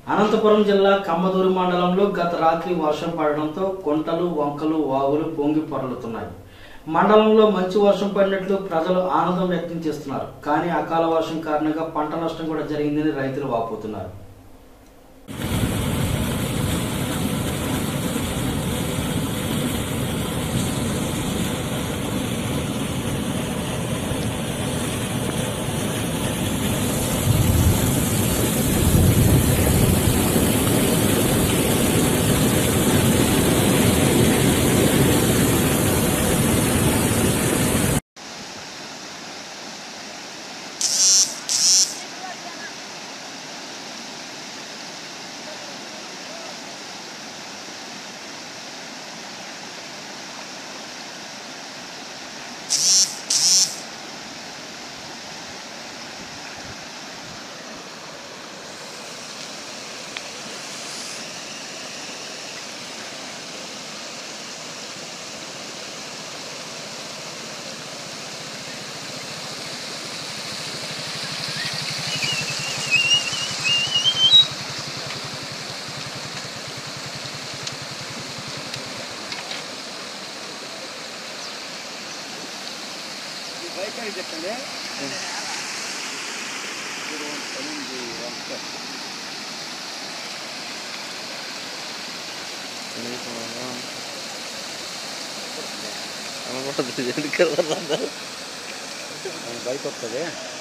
అనంతపురం జిల్లా కమ్మదూరు మండలంలో గత రాత్రి వర్షం పడడంతో కొంటలు వంకలు వాగులు పొంగి పొరలుతున్నాయి మండలంలో మంచి వర్షం పడినట్లు ప్రజలు ఆనందం వ్యక్తం చేస్తున్నారు కానీ అకాల వర్షం కారణంగా పంట నష్టం కూడా జరిగిందని రైతులు వాపోతున్నారు బైక్ అని చెప్పండి ఇది ಒಂದು పన్నెండు వంక. మన బైక్ వస్తుంది